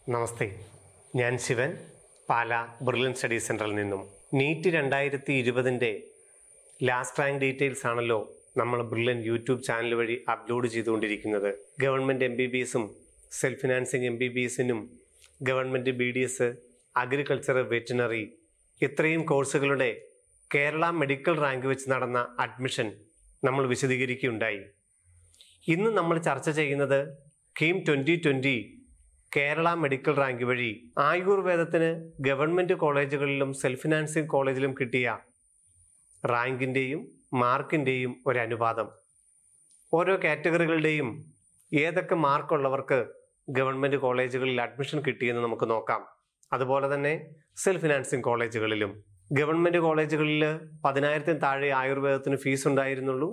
നമസ്തേ ഞാൻ ശിവൻ പാല brilliant study സെൻറ്ററിൽ നിന്നും നീറ്റ് രണ്ടായിരത്തി ഇരുപതിൻ്റെ ലാസ്റ്റ് റാങ്ക് ഡീറ്റെയിൽസ് ആണല്ലോ നമ്മൾ ബ്രില്യൻ യൂട്യൂബ് ചാനൽ വഴി അപ്ലോഡ് ചെയ്തുകൊണ്ടിരിക്കുന്നത് ഗവൺമെൻറ് എം ബി ബി എസും സെൽഫ് ഫിനാൻസിങ് എം ബി ബി എസിനും government B D S agriculture veterinary ഇത്രയും കോഴ്സുകളുടെ കേരള മെഡിക്കൽ റാങ്ക് വെച്ച് നടന്ന അഡ്മിഷൻ നമ്മൾ വിശദീകരിക്കുകയുണ്ടായി ഇന്ന് നമ്മൾ ചർച്ച ചെയ്യുന്നത് KEAM twenty twenty Kerala medical rank വഴി ആയുർവേദത്തിന് ഗവൺമെൻറ് കോളേജുകളിലും സെൽഫ് ഫിനാൻസിങ് കോളേജിലും കിട്ടിയ റാങ്കിൻ്റെയും മാർക്കിൻ്റെയും ഒരു അനുപാതം ഓരോ കാറ്റഗറികളുടെയും ഏതൊക്കെ മാർക്കുള്ളവർക്ക് ഗവൺമെൻറ് കോളേജുകളിൽ അഡ്മിഷൻ കിട്ടിയെന്ന് നമുക്ക് നോക്കാം അതുപോലെ തന്നെ സെൽഫ് ഫിനാൻസിങ് കോളേജുകളിലും ഗവൺമെൻറ് കോളേജുകളിൽ പതിനായിരത്തിന് താഴെ ആയുർവേദത്തിന് ഫീസ് ഉണ്ടായിരുന്നുള്ളൂ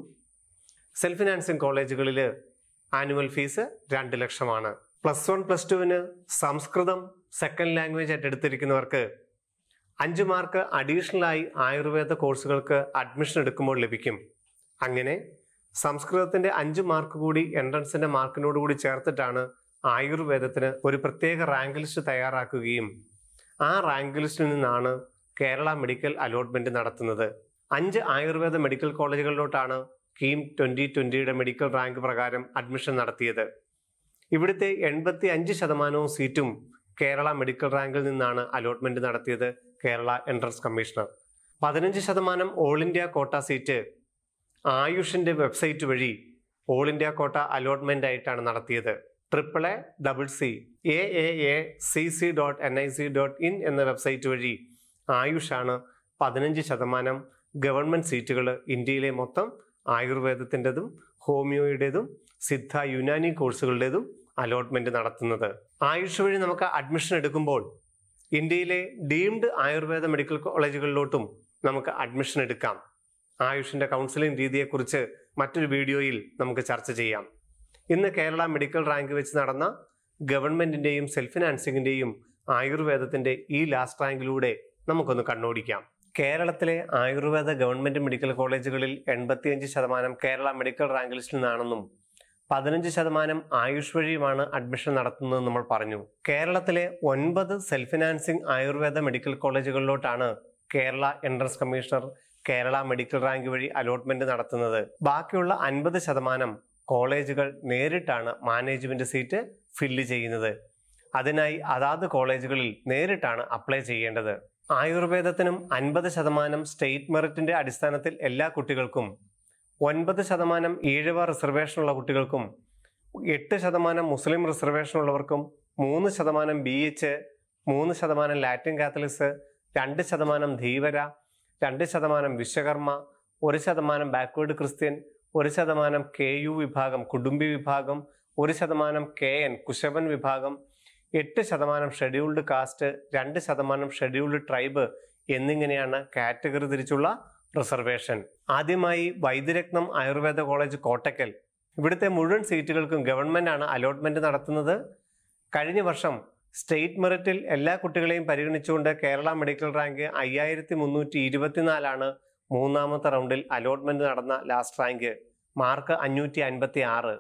സെൽഫ് ഫിനാൻസിങ് കോളേജുകളിൽ ആനുവൽ ഫീസ് രണ്ട് ലക്ഷമാണ് പ്ലസ് വൺ പ്ലസ് ടുവിന് സംസ്കൃതം സെക്കൻഡ് ലാംഗ്വേജ് ആയിട്ട് എടുത്തിരിക്കുന്നവർക്ക് അഞ്ച് മാർക്ക് അഡീഷണൽ ആയി ആയുർവേദ കോഴ്സുകൾക്ക് അഡ്മിഷൻ എടുക്കുമ്പോൾ ലഭിക്കും അങ്ങനെ സംസ്കൃതത്തിന്റെ അഞ്ച് മാർക്ക് കൂടി എൻട്രൻസിന്റെ മാർക്കിനോട് കൂടി ചേർത്തിട്ടാണ് ആയുർവേദത്തിന് ഒരു പ്രത്യേക റാങ്ക് ലിസ്റ്റ് തയ്യാറാക്കുകയും ആ റാങ്ക് ലിസ്റ്റിൽ നിന്നാണ് കേരള മെഡിക്കൽ അലോട്ട്മെന്റ് നടത്തുന്നത് അഞ്ച് ആയുർവേദ മെഡിക്കൽ കോളേജുകളിലോട്ടാണ് കീം ട്വന്റി ട്വന്റിയുടെ മെഡിക്കൽ റാങ്ക് പ്രകാരം അഡ്മിഷൻ നടത്തിയത് ഇവിടുത്തെ എൺപത്തി അഞ്ച് ശതമാനവും സീറ്റും കേരള മെഡിക്കൽ റാങ്കിൽ നിന്നാണ് അലോട്ട്മെന്റ് നടത്തിയത് കേരള എൻട്രൻസ് കമ്മീഷണർ പതിനഞ്ച് ശതമാനം ഓൾ ഇന്ത്യ കോട്ട സീറ്റ് ആയുഷിന്റെ വെബ്സൈറ്റ് വഴി ഓൾ ഇന്ത്യ കോട്ട അലോട്ട്മെന്റ് ആയിട്ടാണ് നടത്തിയത് triple A double C A A A C C dot N I C dot in എന്ന വെബ്സൈറ്റ് വഴി ആയുഷാണ് പതിനഞ്ച് ശതമാനം ഗവൺമെന്റ് സീറ്റുകൾ ഇന്ത്യയിലെ മൊത്തം ആയുർവേദത്തിൻ്റെതും ഹോമിയോയുടേതും സിദ്ധ യുനാനി കോഴ്സുകളുടേതും അലോട്ട്മെന്റ് നടത്തുന്നത് ആയുഷ് വഴി നമുക്ക് അഡ്മിഷൻ എടുക്കുമ്പോൾ ഇന്ത്യയിലെ ഡീംഡ് ആയുർവേദ മെഡിക്കൽ കോളേജുകളിലോട്ടും നമുക്ക് അഡ്മിഷൻ എടുക്കാം ആയുഷിന്റെ കൗൺസിലിംഗ് രീതിയെക്കുറിച്ച് മറ്റൊരു വീഡിയോയിൽ നമുക്ക് ചർച്ച ചെയ്യാം ഇന്ന് കേരള മെഡിക്കൽ റാങ്ക് വെച്ച് നടന്ന ഗവൺമെന്റിന്റെയും സെൽഫ് ഫിനാൻസിങ്ങിന്റെയും ആയുർവേദത്തിന്റെ ഈ ലാസ്റ്റ് റാങ്കിലൂടെ നമുക്കൊന്ന് കണ്ണോടിക്കാം കേരളത്തിലെ ആയുർവേദ ഗവൺമെന്റ് മെഡിക്കൽ കോളേജുകളിൽ എൺപത്തിയഞ്ച് ശതമാനം കേരള മെഡിക്കൽ റാങ്ക് ലിസ്റ്റിൽ നിന്നാണെന്നും പതിനഞ്ച് ശതമാനം ആയുഷ് വഴിയുമാണ് അഡ്മിഷൻ നടത്തുന്നത് നമ്മൾ പറഞ്ഞു കേരളത്തിലെ ഒൻപത് സെൽഫ് ഫിനാൻസിംഗ് ആയുർവേദ മെഡിക്കൽ കോളേജുകളിലോട്ടാണ് Kerala entrance commissioner Kerala medical rank വഴി അലോട്ട്മെന്റ് നടത്തുന്നത് ബാക്കിയുള്ള അൻപത് ശതമാനം കോളേജുകൾ നേരിട്ടാണ് മാനേജ്മെന്റ് സീറ്റ് ഫില്ല് ചെയ്യുന്നത് അതിനായി അതാത് കോളേജുകളിൽ നേരിട്ടാണ് അപ്ലൈ ചെയ്യേണ്ടത് ആയുർവേദത്തിനും അൻപത് ശതമാനം സ്റ്റേറ്റ് മെറിറ്റിന്റെ അടിസ്ഥാനത്തിൽ എല്ലാ കുട്ടികൾക്കും ഒൻപത് ശതമാനം ഈഴവ റിസർവേഷനുള്ള കുട്ടികൾക്കും എട്ട് ശതമാനം മുസ്ലിം റിസർവേഷൻ ഉള്ളവർക്കും മൂന്ന് ശതമാനം ബി എച്ച് മൂന്ന് ശതമാനം ലാറ്റിൻ കാത്തലിക്സ് രണ്ട് ശതമാനം ധീവര രണ്ട് ശതമാനം വിശ്വകർമ്മ ഒരു ശതമാനം ബാക്ക്വേർഡ് ക്രിസ്ത്യൻ ഒരു ശതമാനം കെ യു വിഭാഗം കുടുംബി വിഭാഗം ഒരു ശതമാനം കെ എൻ കുശവൻ വിഭാഗം എട്ട് ശതമാനം ഷെഡ്യൂൾഡ് കാസ്റ്റ് രണ്ട് ശതമാനം ഷെഡ്യൂൾഡ് ട്രൈബ് എന്നിങ്ങനെയാണ് കാറ്റഗറി തിരിച്ചുള്ള റിസർവേഷൻ ആദ്യമായി വൈദ്യരത്നം ആയുർവേദ കോളേജ് കോട്ടക്കൽ ഇവിടുത്തെ മുഴുവൻ സീറ്റുകൾക്കും ഗവൺമെന്റ് ആണ് അലോട്ട്മെന്റ് നടത്തുന്നത് കഴിഞ്ഞ വർഷം സ്റ്റേറ്റ് മെറിറ്റിൽ എല്ലാ കുട്ടികളെയും പരിഗണിച്ചുകൊണ്ട് കേരള മെഡിക്കൽ റാങ്ക് അയ്യായിരത്തി മുന്നൂറ്റി ഇരുപത്തിനാലാണ് മൂന്നാമത്തെ റൗണ്ടിൽ അലോട്ട്മെന്റ് നടന്ന ലാസ്റ്റ് റാങ്ക് മാർക്ക് അഞ്ഞൂറ്റി അൻപത്തി ആറ്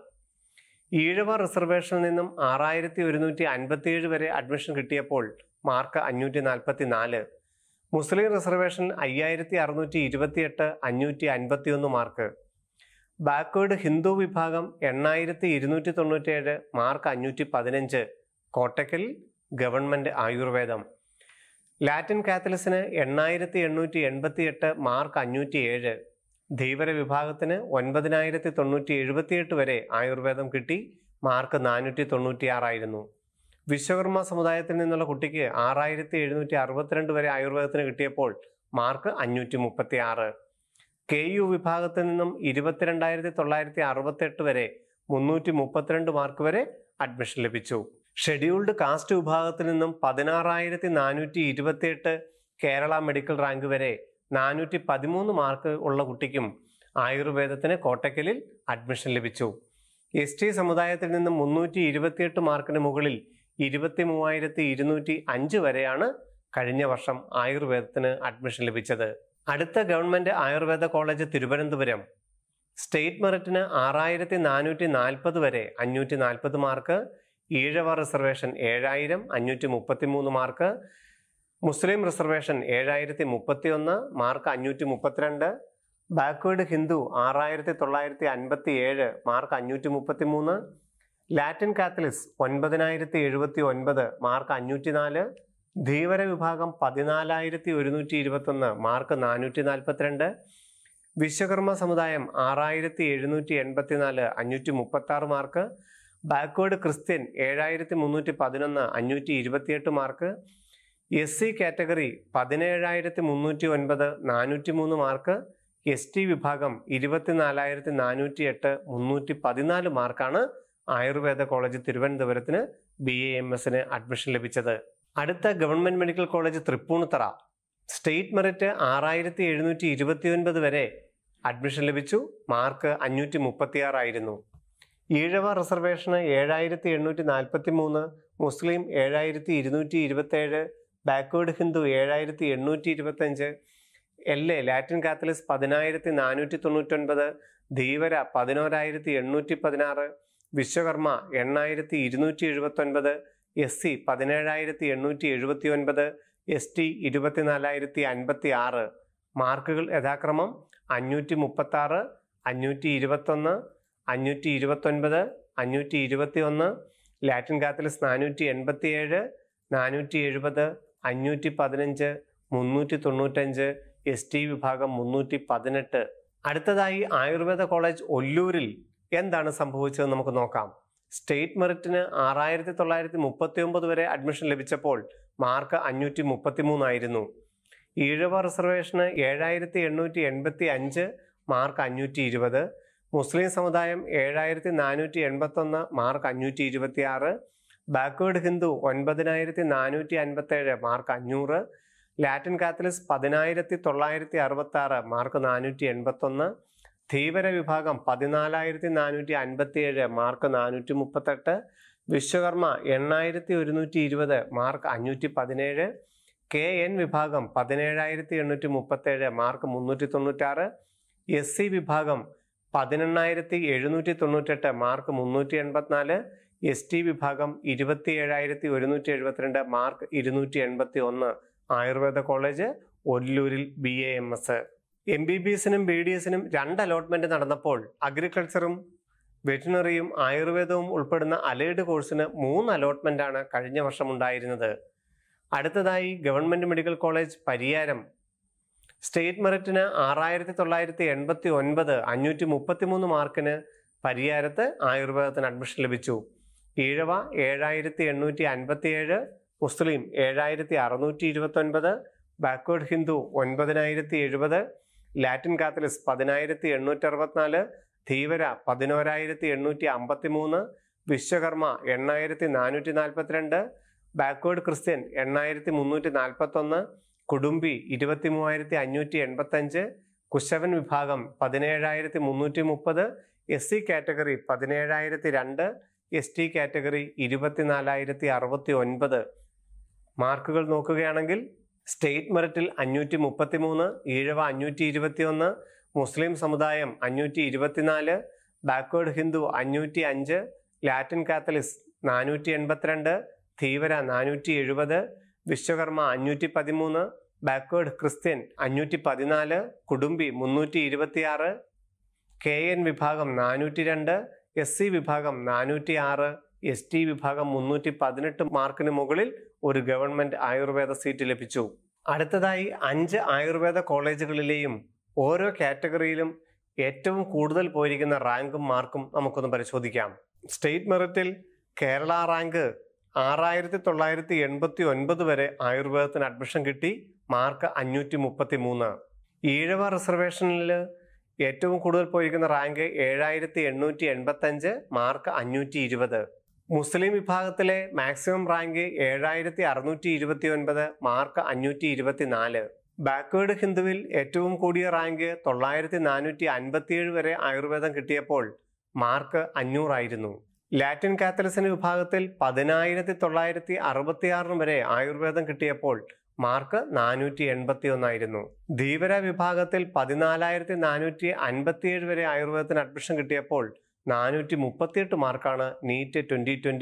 ഈഴവ റിസർവേഷനിൽ നിന്നും ആറായിരത്തി ഒരുന്നൂറ്റി അൻപത്തിയേഴ് വരെ അഡ്മിഷൻ കിട്ടിയപ്പോൾ മാർക്ക് അഞ്ഞൂറ്റി നാൽപ്പത്തി നാല് മുസ്ലിം റിസർവേഷൻ അയ്യായിരത്തി അറുന്നൂറ്റി ഇരുപത്തിയെട്ട് അഞ്ഞൂറ്റി അൻപത്തി ഒന്ന് മാർക്ക് ബാക്ക്വേർഡ് ഹിന്ദു വിഭാഗം എണ്ണായിരത്തി ഇരുന്നൂറ്റി തൊണ്ണൂറ്റിയേഴ് മാർക്ക് അഞ്ഞൂറ്റി പതിനഞ്ച് കോട്ടക്കൽ ഗവൺമെന്റ് ആയുർവേദം ലാറ്റിൻ കാത്തലിക്സിന് എണ്ണായിരത്തി എണ്ണൂറ്റി എൺപത്തി എട്ട് മാർക്ക് അഞ്ഞൂറ്റി ഏഴ് ധീവര വിഭാഗത്തിന് ഒൻപതിനായിരത്തി തൊണ്ണൂറ്റി എഴുപത്തിയെട്ട് വരെ ആയുർവേദം കിട്ടി മാർക്ക് നാനൂറ്റി തൊണ്ണൂറ്റി ആറായിരുന്നു വിശ്വകർമ്മ സമുദായത്തിൽ നിന്നുള്ള കുട്ടിക്ക് ആറായിരത്തി എഴുന്നൂറ്റി അറുപത്തിരണ്ട് വരെ ആയുർവേദത്തിന് കിട്ടിയപ്പോൾ മാർക്ക് അഞ്ഞൂറ്റി മുപ്പത്തി ആറ് കെ യു വിഭാഗത്തിൽ നിന്നും ഇരുപത്തിരണ്ടായിരത്തി തൊള്ളായിരത്തി അറുപത്തെട്ട് വരെ മുന്നൂറ്റി മുപ്പത്തിരണ്ട് മാർക്ക് വരെ അഡ്മിഷൻ ലഭിച്ചു ഷെഡ്യൂൾഡ് കാസ്റ്റ് വിഭാഗത്തിൽ നിന്നും പതിനാറായിരത്തി നാനൂറ്റി ഇരുപത്തിയെട്ട് കേരള മെഡിക്കൽ റാങ്ക് വരെ നാനൂറ്റി പതിമൂന്ന് മാർക്ക് ഉള്ള കുട്ടിക്കും ആയുർവേദത്തിന് കോട്ടക്കലിൽ അഡ്മിഷൻ ലഭിച്ചു എസ് ടി സമുദായത്തിൽ നിന്നും മുന്നൂറ്റി ഇരുപത്തിയെട്ട് മാർക്കിന് മുകളിൽ ഇരുപത്തി മൂവായിരത്തി ഇരുന്നൂറ്റി അഞ്ച് വരെയാണ് കഴിഞ്ഞ വർഷം ആയുർവേദത്തിന് അഡ്മിഷൻ ലഭിച്ചത് അടുത്ത government Ayurveda college Thiruvananthapuram state മെറിറ്റിന് ആറായിരത്തി നാനൂറ്റി നാൽപ്പത് വരെ അഞ്ഞൂറ്റി നാൽപ്പത് മാർക്ക് ഈഴവ റിസർവേഷൻ ഏഴായിരം അഞ്ഞൂറ്റി മുപ്പത്തി മൂന്ന് മാർക്ക് മുസ്ലിം റിസർവേഷൻ ഏഴായിരത്തി മുപ്പത്തി ഒന്ന് മാർക്ക് അഞ്ഞൂറ്റി മുപ്പത്തിരണ്ട് ബാക്ക്വേർഡ് ഹിന്ദു ആറായിരത്തി തൊള്ളായിരത്തി അൻപത്തി ഏഴ് മാർക്ക് അഞ്ഞൂറ്റി മുപ്പത്തി മൂന്ന് ലാറ്റിൻ കാത്തലിക്സ് ഒൻപതിനായിരത്തി എഴുപത്തി ഒൻപത് മാർക്ക് അഞ്ഞൂറ്റി നാല് ധീവര വിഭാഗം പതിനാലായിരത്തി ഒരുന്നൂറ്റി ഇരുപത്തൊന്ന് മാർക്ക് നാനൂറ്റി നാൽപ്പത്തിരണ്ട് വിശ്വകർമ്മ സമുദായം ആറായിരത്തി എഴുന്നൂറ്റി എൺപത്തി നാല് അഞ്ഞൂറ്റി മുപ്പത്തി ആറ് മാർക്ക് ബാക്ക്വേർഡ് ക്രിസ്ത്യൻ ഏഴായിരത്തി മുന്നൂറ്റി പതിനൊന്ന് അഞ്ഞൂറ്റി ഇരുപത്തിയെട്ട് മാർക്ക് എസ് സി കാറ്റഗറി പതിനേഴായിരത്തി മുന്നൂറ്റി ഒൻപത് നാനൂറ്റി മൂന്ന് മാർക്ക് എസ് ടി വിഭാഗം ഇരുപത്തിനാലായിരത്തി നാനൂറ്റി എട്ട് മുന്നൂറ്റി പതിനാല് മാർക്കാണ് ആയുർവേദ കോളേജ് തിരുവനന്തപുരത്തിന് ബി എ എം എസിന് അഡ്മിഷൻ ലഭിച്ചത് അടുത്ത government medical college Tripunithura state merit ആറായിരത്തി എഴുന്നൂറ്റി ഇരുപത്തി ഒൻപത് വരെ അഡ്മിഷൻ ലഭിച്ചു മാർക്ക് അഞ്ഞൂറ്റി മുപ്പത്തിയാറായിരുന്നു ഈഴവ റിസർവേഷന് ഏഴായിരത്തി എണ്ണൂറ്റി നാൽപ്പത്തി മൂന്ന് മുസ്ലിം ഏഴായിരത്തി ഇരുന്നൂറ്റി ഇരുപത്തേഴ് ബാക്ക്വേർഡ് ഹിന്ദു ഏഴായിരത്തി എണ്ണൂറ്റി ഇരുപത്തഞ്ച് എൽ എ ലാറ്റിൻ കാത്തലിക്സ് പതിനായിരത്തി നാനൂറ്റി തൊണ്ണൂറ്റൊൻപത് ധീവര പതിനോരായിരത്തി എണ്ണൂറ്റി പതിനാറ് വിശ്വകർമ്മ എണ്ണായിരത്തി ഇരുന്നൂറ്റി എഴുപത്തൊൻപത് എസ് സി പതിനേഴായിരത്തി എണ്ണൂറ്റി എഴുപത്തി ഒൻപത് എസ് ടി ഇരുപത്തിനാലായിരത്തി അൻപത്തി ആറ് മാർക്കുകൾ യഥാക്രമം അഞ്ഞൂറ്റി മുപ്പത്തി ആറ് അഞ്ഞൂറ്റി ഇരുപത്തൊന്ന് അഞ്ഞൂറ്റി ഇരുപത്തൊൻപത് അഞ്ഞൂറ്റി ഇരുപത്തി ഒന്ന് ലാറ്റിൻ കാത്തലിക്സ് നാനൂറ്റി എൺപത്തി ഏഴ് നാനൂറ്റി എഴുപത് അഞ്ഞൂറ്റി പതിനഞ്ച് മുന്നൂറ്റി തൊണ്ണൂറ്റഞ്ച് എസ് ടി വിഭാഗം മുന്നൂറ്റി പതിനെട്ട് അടുത്തതായി ആയുർവേദ കോളേജ് ഒല്ലൂരിൽ എന്താണ് സംഭവിച്ചത് നമുക്ക് നോക്കാം സ്റ്റേറ്റ് മെറിറ്റിന് ആറായിരത്തി തൊള്ളായിരത്തി മുപ്പത്തി ഒമ്പത് വരെ അഡ്മിഷൻ ലഭിച്ചപ്പോൾ മാർക്ക് അഞ്ഞൂറ്റി മുപ്പത്തി മൂന്നായിരുന്നു ഈഴവ റിസർവേഷന് ഏഴായിരത്തി എണ്ണൂറ്റി എൺപത്തി അഞ്ച് മാർക്ക് അഞ്ഞൂറ്റി ഇരുപത് മുസ്ലിം സമുദായം ഏഴായിരത്തി നാനൂറ്റി എൺപത്തൊന്ന് മാർക്ക് അഞ്ഞൂറ്റി ഇരുപത്തി ആറ് ബാക്ക്വേർഡ് ഹിന്ദു ഒൻപതിനായിരത്തി നാനൂറ്റി അൻപത്തേഴ് മാർക്ക് അഞ്ഞൂറ് ലാറ്റിൻ കാത്തലിക്സ് പതിനായിരത്തി തൊള്ളായിരത്തി അറുപത്തി ആറ് മാർക്ക് നാനൂറ്റി എൺപത്തൊന്ന് ധീവര വിഭാഗം പതിനാലായിരത്തി നാനൂറ്റി അൻപത്തി ഏഴ് മാർക്ക് നാനൂറ്റി മുപ്പത്തെട്ട് വിശ്വകർമ്മ എണ്ണായിരത്തി ഒരുന്നൂറ്റി ഇരുപത് മാർക്ക് അഞ്ഞൂറ്റി പതിനേഴ് കെ എൻ വിഭാഗം പതിനേഴായിരത്തി എണ്ണൂറ്റി മുപ്പത്തേഴ് മാർക്ക് മുന്നൂറ്റി തൊണ്ണൂറ്റാറ് എസ് സി വിഭാഗം പതിനെണ്ണായിരത്തി എഴുന്നൂറ്റി തൊണ്ണൂറ്റെട്ട് മാർക്ക് മുന്നൂറ്റി എൺപത്തിനാല് എസ് ടി വിഭാഗം ഇരുപത്തി ഏഴായിരത്തി ഒരുന്നൂറ്റി എഴുപത്തിരണ്ട് മാർക്ക് ഇരുന്നൂറ്റി എൺപത്തി ഒന്ന് ആയുർവേദ കോളേജ് ഒല്ലൂരിൽ B A M S M B B എസിനും ബി ഡി എസിനും രണ്ട് അലോട്ട്മെന്റ് നടന്നപ്പോൾ അഗ്രികൾച്ചറും വെറ്റിനറിയും ആയുർവേദവും ഉൾപ്പെടുന്ന അലൈഡ് കോഴ്സിന് മൂന്ന് അലോട്ട്മെന്റ് ആണ് കഴിഞ്ഞ വർഷം ഉണ്ടായിരുന്നത് അടുത്തതായി government medical college Pariyaram state മെറിറ്റിന് ആറായിരത്തി തൊള്ളായിരത്തി എൺപത്തി ഒൻപത് അഞ്ഞൂറ്റി മുപ്പത്തി മൂന്ന് മാർക്കിന് പരിയാരത്ത് ആയുർവേദത്തിന് അഡ്മിഷൻ ലഭിച്ചു ഈഴവ ഏഴായിരത്തി എണ്ണൂറ്റി അൻപത്തി ഏഴ് മുസ്ലിം ഏഴായിരത്തി അറുന്നൂറ്റി ഇരുപത്തൊൻപത് ബാക്ക്വേർഡ് ഹിന്ദു ഒൻപതിനായിരത്തി എഴുപത് ലാറ്റിൻ കാത്തലിക്സ് പതിനായിരത്തി എണ്ണൂറ്റി അറുപത്തിനാല് ധീവര പതിനോരായിരത്തി എണ്ണൂറ്റി അമ്പത്തി മൂന്ന് വിശ്വകർമ്മ എണ്ണായിരത്തി നാനൂറ്റി നാൽപ്പത്തിരണ്ട് ബാക്ക്വേർഡ് ക്രിസ്ത്യൻ എണ്ണായിരത്തി മുന്നൂറ്റി നാൽപ്പത്തൊന്ന് കുടുംബി ഇരുപത്തി മൂവായിരത്തി അഞ്ഞൂറ്റി എൺപത്തഞ്ച് കുശവൻ വിഭാഗം പതിനേഴായിരത്തി മുന്നൂറ്റി മുപ്പത് എസ് സി കാറ്റഗറി പതിനേഴായിരത്തി രണ്ട് എസ് ടി കാറ്റഗറി ഇരുപത്തിനാലായിരത്തി അറുപത്തി ഒൻപത് മാർക്കുകൾ നോക്കുകയാണെങ്കിൽ സ്റ്റേറ്റ് മെറിറ്റിൽ അഞ്ഞൂറ്റി മുപ്പത്തി മൂന്ന് ഈഴവ അഞ്ഞൂറ്റി ഇരുപത്തി ഒന്ന് മുസ്ലിം സമുദായം അഞ്ഞൂറ്റി ഇരുപത്തിനാല് ബാക്ക്വേർഡ് ഹിന്ദു അഞ്ഞൂറ്റി അഞ്ച് ലാറ്റിൻ കാത്തലിക്സ് നാനൂറ്റി എൺപത്തിരണ്ട് ധീവര നാനൂറ്റി എഴുപത് വിശ്വകർമ്മ അഞ്ഞൂറ്റി പതിമൂന്ന് ബാക്ക്വേർഡ് ക്രിസ്ത്യൻ അഞ്ഞൂറ്റി പതിനാല് കുടുംബി മുന്നൂറ്റി ഇരുപത്തിയാറ് കെ എൻ വിഭാഗം നാനൂറ്റി രണ്ട് എസ് സി വിഭാഗം നാനൂറ്റി ആറ് എസ് ടി വിഭാഗം മുന്നൂറ്റി പതിനെട്ട് മാർക്കിന് മുകളിൽ ഒരു ഗവൺമെന്റ് ആയുർവേദ സീറ്റ് ലഭിച്ചു അടുത്തതായി അഞ്ച് ആയുർവേദ കോളേജുകളിലെയും ഓരോ കാറ്റഗറിയിലും ഏറ്റവും കൂടുതൽ പോയിരിക്കുന്ന റാങ്കും മാർക്കും നമുക്കൊന്ന് പരിശോധിക്കാം സ്റ്റേറ്റ് മെറിറ്റിൽ കേരള റാങ്ക് ആറായിരത്തി തൊള്ളായിരത്തി എൺപത്തി ഒൻപത് വരെ ആയുർവേദത്തിന് അഡ്മിഷൻ കിട്ടി മാർക്ക് അഞ്ഞൂറ്റി മുപ്പത്തി മൂന്ന് ഈഴവ റിസർവേഷനിൽ ഏറ്റവും കൂടുതൽ പോയിരിക്കുന്ന റാങ്ക് ഏഴായിരത്തി എണ്ണൂറ്റി എൺപത്തഞ്ച് മാർക്ക് അഞ്ഞൂറ്റി ഇരുപത് മുസ്ലിം വിഭാഗത്തിലെ മാക്സിമം റാങ്ക് ഏഴായിരത്തി അറുന്നൂറ്റി ഇരുപത്തി ഒൻപത് മാർക്ക് അഞ്ഞൂറ്റി ഇരുപത്തി നാല് ബാക്ക്വേർഡ് ഹിന്ദുവിൽ ഏറ്റവും കൂടിയ റാങ്ക് തൊള്ളായിരത്തി നാനൂറ്റി അൻപത്തിയേഴ് വരെ ആയുർവേദം കിട്ടിയപ്പോൾ മാർക്ക് അഞ്ഞൂറായിരുന്നു ലാറ്റിൻ കാത്തലിസിന് വിഭാഗത്തിൽ പതിനായിരത്തി തൊള്ളായിരത്തി അറുപത്തിയാറിന് വരെ ആയുർവേദം കിട്ടിയപ്പോൾ മാർക്ക് നാനൂറ്റി എൺപത്തി ഒന്നായിരുന്നു ധീവര വിഭാഗത്തിൽ പതിനാലായിരത്തി നാനൂറ്റി അൻപത്തിയേഴ് വരെ ആയുർവേദത്തിന് അഡ്മിഷൻ കിട്ടിയപ്പോൾ നാനൂറ്റി മുപ്പത്തിയെട്ട് മാർക്കാണ് നീറ്റ് ട്വന്റി ട്വന്റിയിൽ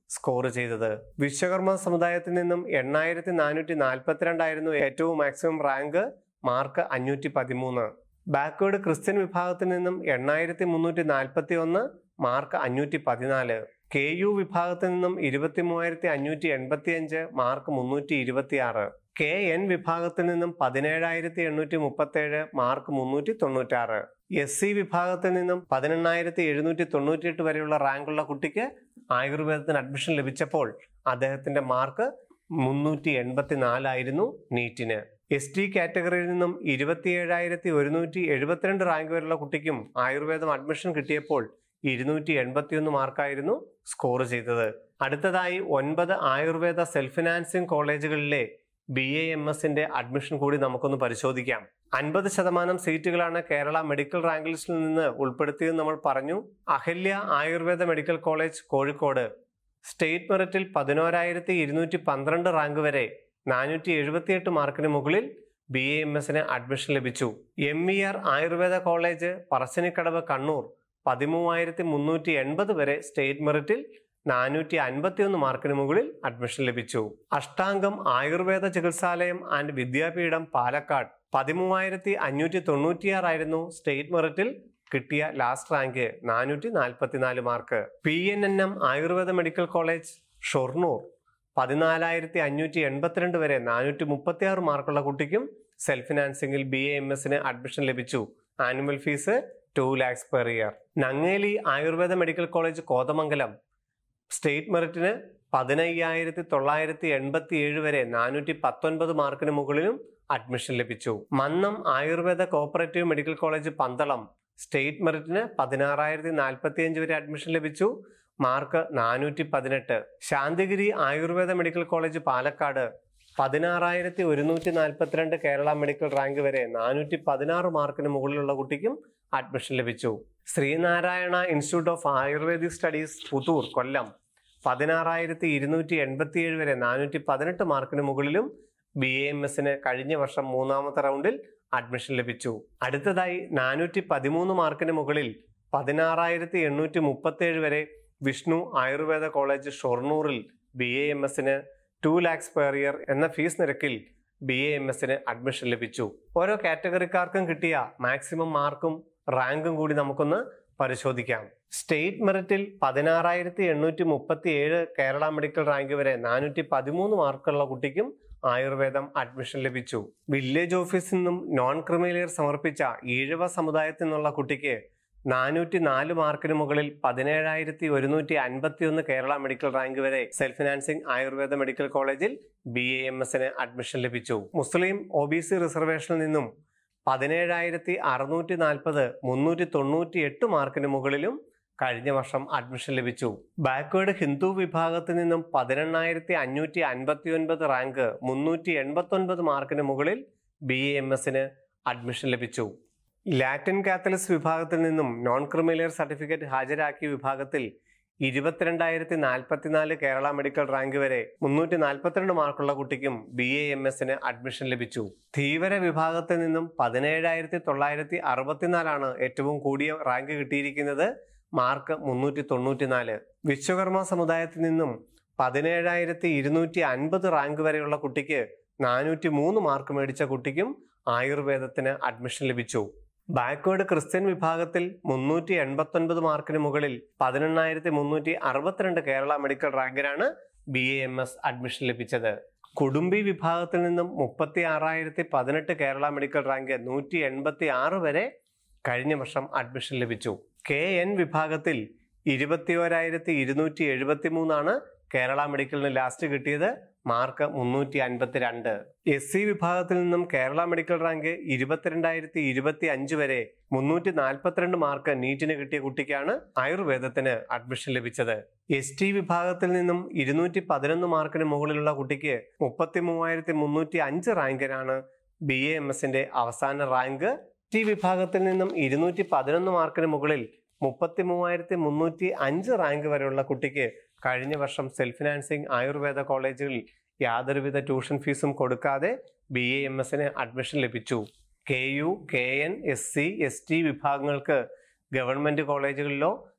സ്കോർ ചെയ്തത് വിശ്വകർമ്മ സമുദായത്തിൽ നിന്നും എണ്ണായിരത്തി നാനൂറ്റി നാൽപ്പത്തിരണ്ടായിരുന്നു ഏറ്റവും മാക്സിമം റാങ്ക് മാർക്ക് അഞ്ഞൂറ്റി പതിമൂന്ന് ബാക്ക്വേർഡ് ക്രിസ്ത്യൻ വിഭാഗത്തിൽ നിന്നും എണ്ണായിരത്തി മുന്നൂറ്റി നാൽപ്പത്തി ഒന്ന് മാർക്ക് അഞ്ഞൂറ്റി പതിനാല് കെ യു വിഭാഗത്തിൽ നിന്നും ഇരുപത്തി മൂവായിരത്തി അഞ്ഞൂറ്റി എൺപത്തി അഞ്ച് മാർക്ക് മുന്നൂറ്റി ഇരുപത്തി ആറ് കെ എൻ വിഭാഗത്തിൽ നിന്നും പതിനേഴായിരത്തി എണ്ണൂറ്റി മുപ്പത്തേഴ് മാർക്ക് മുന്നൂറ്റി തൊണ്ണൂറ്റാറ് എസ് സി വിഭാഗത്തിൽ നിന്നും പതിനെണ്ണായിരത്തി എഴുന്നൂറ്റി തൊണ്ണൂറ്റിയെട്ട് വരെയുള്ള റാങ്കുള്ള കുട്ടിക്ക് ആയുർവേദത്തിന് അഡ്മിഷൻ ലഭിച്ചപ്പോൾ അദ്ദേഹത്തിന്റെ മാർക്ക് മുന്നൂറ്റി എൺപത്തി നാലായിരുന്നു നീറ്റിന് എസ് ടി കാറ്റഗറിയിൽ നിന്നും ഇരുപത്തിയേഴായിരത്തി ഒരുന്നൂറ്റി എഴുപത്തിരണ്ട് റാങ്ക് വരെയുള്ള കുട്ടിക്കും ആയുർവേദം അഡ്മിഷൻ കിട്ടിയപ്പോൾ ഇരുന്നൂറ്റി എൺപത്തിയൊന്ന് മാർക്കായിരുന്നു സ്കോർ ചെയ്തത് അടുത്തതായി ഒൻപത് ആയുർവേദ സെൽഫ് ഫിനാൻസിംഗ് കോളേജുകളിലെ ബി എ എം എസിന്റെ അഡ്മിഷൻ കൂടി നമുക്കൊന്ന് പരിശോധിക്കാം അൻപത് ശതമാനം സീറ്റുകളാണ് കേരള മെഡിക്കൽ റാങ്ക് ലിസ്റ്റിൽ നിന്ന് ഉൾപ്പെടുത്തിയെന്ന് നമ്മൾ പറഞ്ഞു Ahalya Ayurveda medical college Kozhikode state മെറിറ്റിൽ പതിനോരായിരത്തി ഇരുന്നൂറ്റി പന്ത്രണ്ട് റാങ്ക് വരെ നാനൂറ്റി എഴുപത്തിയെട്ട് മാർക്കിന് മുകളിൽ ബി എ എം എസിന് അഡ്മിഷൻ ലഭിച്ചു M E R Ayurveda college Parassinikadavu Kannur പതിമൂവായിരത്തി മുന്നൂറ്റി എൺപത് വരെ സ്റ്റേറ്റ് മെറിറ്റിൽ നാനൂറ്റി അൻപത്തിയൊന്ന് മാർക്കിന് മുകളിൽ അഡ്മിഷൻ ലഭിച്ചു അഷ്ടാംഗം ആയുർവേദ ചികിത്സാലയം ആൻഡ് വിദ്യാപീഠം പാലക്കാട് പതിമൂവായിരത്തി അഞ്ഞൂറ്റി തൊണ്ണൂറ്റിയാറായിരുന്നു സ്റ്റേറ്റ് മെറിറ്റിൽ കിട്ടിയ ലാസ്റ്റ് റാങ്ക് നാനൂറ്റി നാൽപ്പത്തിനാല് mark P N N M Ayurveda medical college Shoranur പതിനാലായിരത്തി അഞ്ഞൂറ്റി എൺപത്തിരണ്ട് വരെ നാനൂറ്റി മുപ്പത്തി ആറ് മാർക്കുള്ള കുട്ടിക്കും സെൽഫ് ഫിനാൻസിംഗിൽ ബി എ എം എസിന് അഡ്മിഷൻ ലഭിച്ചു annual fees two lakhs per year Nangeli Ayurveda medical college Kothamangalam state മെറിറ്റിന് പതിനയ്യായിരത്തി തൊള്ളായിരത്തി എൺപത്തി ഏഴ് വരെ നാനൂറ്റി പത്തൊൻപത് മാർക്കിന് മുകളിലും അഡ്മിഷൻ ലഭിച്ചു Mannam Ayurveda cooperative medical college Pandalam state മെറിറ്റിന് പതിനാറായിരത്തി നാൽപ്പത്തി അഞ്ച് വരെ അഡ്മിഷൻ ലഭിച്ചു മാർക്ക് നാനൂറ്റി പതിനെട്ട് ശാന്തിഗിരി ആയുർവേദ മെഡിക്കൽ കോളേജ് പാലക്കാട് പതിനാറായിരത്തി ഒരുന്നൂറ്റി നാൽപ്പത്തിരണ്ട് കേരള മെഡിക്കൽ റാങ്ക് വരെ നാനൂറ്റി പതിനാറ് മാർക്കിന് മുകളിലുള്ള കുട്ടിക്കും അഡ്മിഷൻ ലഭിച്ചു Sreenarayana institute of Ayurvedic studies Puthoor Kollam പതിനാറായിരത്തി ഇരുന്നൂറ്റി എൺപത്തിയേഴ് വരെ നാനൂറ്റി പതിനെട്ട് മാർക്കിന് മുകളിലും ബി എ എം എസിന് കഴിഞ്ഞ വർഷം മൂന്നാമത്തെ റൗണ്ടിൽ അഡ്മിഷൻ ലഭിച്ചു അടുത്തതായി നാനൂറ്റി പതിമൂന്ന് മാർക്കിന് മുകളിൽ പതിനാറായിരത്തി എണ്ണൂറ്റി മുപ്പത്തേഴ് വരെ വിഷ്ണു ആയുർവേദ കോളേജ് ഷൊർണൂറിൽ ബി എ എം എസിന് ടു ലാക്സ് പെർ ഇയർ എന്ന ഫീസ് നിരക്കിൽ ബി എ എം എസിന് അഡ്മിഷൻ ലഭിച്ചു ഓരോ കാറ്റഗറിക്കാർക്കും കിട്ടിയ മാക്സിമം മാർക്കും റാങ്കും കൂടി നമുക്കൊന്ന് പരിശോധിക്കാം സ്റ്റേറ്റ് മെറിറ്റിൽ പതിനാറായിരത്തി എണ്ണൂറ്റി മുപ്പത്തി ഏഴ് കേരള മെഡിക്കൽ റാങ്ക് വരെ നാനൂറ്റി പതിമൂന്ന് മാർക്കുള്ള കുട്ടിക്കും ആയുർവേദം അഡ്മിഷൻ ലഭിച്ചു വില്ലേജ് ഓഫീസിൽ നിന്നും നോൺ ക്രിമിലിയർ സമർപ്പിച്ച ഈഴവ സമുദായത്തിൽ നിന്നുള്ള കുട്ടിക്ക് നാനൂറ്റി നാല് മാർക്കിന് മുകളിൽ പതിനേഴായിരത്തി ഒരുന്നൂറ്റി അൻപത്തി ഒന്ന് കേരള മെഡിക്കൽ റാങ്ക് വരെ സെൽഫ് ഫിനാൻസിംഗ് ആയുർവേദ മെഡിക്കൽ കോളേജിൽ ബി എ എം എസിന് അഡ്മിഷൻ ലഭിച്ചു മുസ്ലിം ഒ ബി സി റിസർവേഷനിൽ നിന്നും പതിനേഴായിരത്തി അറുന്നൂറ്റി നാൽപ്പത് മുന്നൂറ്റി തൊണ്ണൂറ്റി എട്ട് മാർക്കിന് മുകളിലും കഴിഞ്ഞ വർഷം അഡ്മിഷൻ ലഭിച്ചു ബാക്ക്വേർഡ് ഹിന്ദു വിഭാഗത്തിൽ നിന്നും പതിനെണ്ണായിരത്തി അഞ്ഞൂറ്റി അൻപത്തി ഒൻപത് റാങ്ക് മുന്നൂറ്റി എൺപത്തി ഒൻപത് മാർക്കിന് മുകളിൽ ബി എ എം എസിന് അഡ്മിഷൻ ലഭിച്ചു ലാറ്റിൻ കാത്തലിക്സ് വിഭാഗത്തിൽ നിന്നും നോൺ ക്രിമിലിയർ സർട്ടിഫിക്കറ്റ് ഹാജരാക്കിയ വിഭാഗത്തിൽ ഇരുപത്തിരണ്ടായിരത്തി നാൽപ്പത്തിനാല് കേരള മെഡിക്കൽ റാങ്ക് വരെ മുന്നൂറ്റി നാൽപ്പത്തിരണ്ട് മാർക്കുള്ള കുട്ടിക്കും ബി എ എം എസിന് അഡ്മിഷൻ ലഭിച്ചു ധീവര വിഭാഗത്തിൽ നിന്നും പതിനേഴായിരത്തി തൊള്ളായിരത്തി അറുപത്തിനാലാണ് ഏറ്റവും കൂടിയ റാങ്ക് കിട്ടിയിരിക്കുന്നത് മാർക്ക് മുന്നൂറ്റി തൊണ്ണൂറ്റിനാല് വിശ്വകർമ്മ സമുദായത്തിൽ നിന്നും പതിനേഴായിരത്തി ഇരുന്നൂറ്റി അൻപത് റാങ്ക് വരെയുള്ള കുട്ടിക്ക് നാനൂറ്റി മൂന്ന് മാർക്ക് മേടിച്ച കുട്ടിക്കും ആയുർവേദത്തിന് അഡ്മിഷൻ ലഭിച്ചു ബാക്ക്വേർഡ് ക്രിസ്ത്യൻ വിഭാഗത്തിൽ മുന്നൂറ്റി എൺപത്തൊൻപത് മാർക്കിന് മുകളിൽ പതിനെണ്ണായിരത്തി മുന്നൂറ്റി അറുപത്തിരണ്ട് കേരള മെഡിക്കൽ റാങ്കിനാണ് B A M S admission ലഭിച്ചത് കുടുംബി വിഭാഗത്തിൽ നിന്നും മുപ്പത്തി ആറായിരത്തി പതിനെട്ട് കേരള മെഡിക്കൽ റാങ്ക് നൂറ്റി എൺപത്തി ആറ് വരെ കഴിഞ്ഞ വർഷം അഡ്മിഷൻ ലഭിച്ചു കെ എൻ വിഭാഗത്തിൽ ഇരുപത്തി ഓരായിരത്തി ഇരുന്നൂറ്റി എഴുപത്തി മൂന്നാണ് കേരള മെഡിക്കലിന് ലാസ്റ്റ് കിട്ടിയത് മാർക്ക് മുന്നൂറ്റി അൻപത്തി രണ്ട് എസ് സി വിഭാഗത്തിൽ നിന്നും കേരള മെഡിക്കൽ റാങ്ക് ഇരുപത്തിരണ്ടായിരത്തി ഇരുപത്തി അഞ്ച് വരെ മുന്നൂറ്റി നാൽപ്പത്തിരണ്ട് മാർക്ക് നീറ്റിന് കിട്ടിയ കുട്ടിക്കാണ് ആയുർവേദത്തിന് അഡ്മിഷൻ ലഭിച്ചത് എസ് ടി വിഭാഗത്തിൽ നിന്നും ഇരുന്നൂറ്റി പതിനൊന്ന് മാർക്കിന് മുകളിലുള്ള കുട്ടിക്ക് മുപ്പത്തി മൂവായിരത്തി മുന്നൂറ്റി അഞ്ച് റാങ്കിനാണ് ബി എ എം എസിന്റെ അവസാന റാങ്ക് ടി വിഭാഗത്തിൽ നിന്നും ഇരുന്നൂറ്റി പതിനൊന്ന് മാർക്കിന് മുകളിൽ മുപ്പത്തി മൂവായിരത്തി മുന്നൂറ്റി അഞ്ച് റാങ്ക് വരെയുള്ള കുട്ടിക്ക് കഴിഞ്ഞ വർഷം സെൽഫ് ഫിനാൻസിംഗ് ആയുർവേദ കോളേജുകളിൽ യാതൊരുവിധ ട്യൂഷൻ ഫീസും കൊടുക്കാതെ ബി എ എം എസിന് അഡ്മിഷൻ ലഭിച്ചു K U K N S C S T വിഭാഗങ്ങൾക്ക് ഗവൺമെന്റ് കോളേജുകളിലോ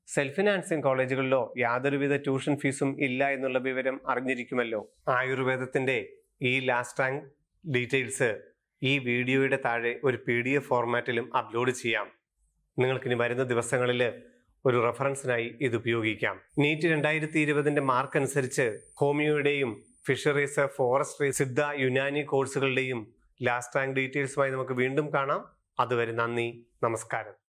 സെൽഫ് ഫിനാൻസിങ് കോളേജുകളിലോ യാതൊരുവിധ ട്യൂഷൻ ഫീസും ഇല്ല എന്നുള്ള വിവരം അറിഞ്ഞിരിക്കുമല്ലോ ആയുർവേദത്തിന്റെ ഈ ലാസ്റ്റ് റാങ്ക് ഡീറ്റെയിൽസ് ഈ വീഡിയോയുടെ താഴെ ഒരു പി ഡി എഫ് ഫോർമാറ്റിലും അപ്ലോഡ് ചെയ്യാം നിങ്ങൾക്കിനി വരുന്ന ദിവസങ്ങളിൽ ഒരു റെഫറൻസിനായി ഇത് ഉപയോഗിക്കാം നീറ്റ് രണ്ടായിരത്തി ഇരുപതിന്റെ മാർക്ക് അനുസരിച്ച് ഹോമിയോയുടെയും ഫിഷറീസ് ഫോറസ്ട്രി സിദ്ധ യുനാനി കോഴ്സുകളുടെയും ലാസ്റ്റ് റാങ്ക് ഡീറ്റെയിൽസുമായി നമുക്ക് വീണ്ടും കാണാം അതുവരെ നന്ദി നമസ്കാരം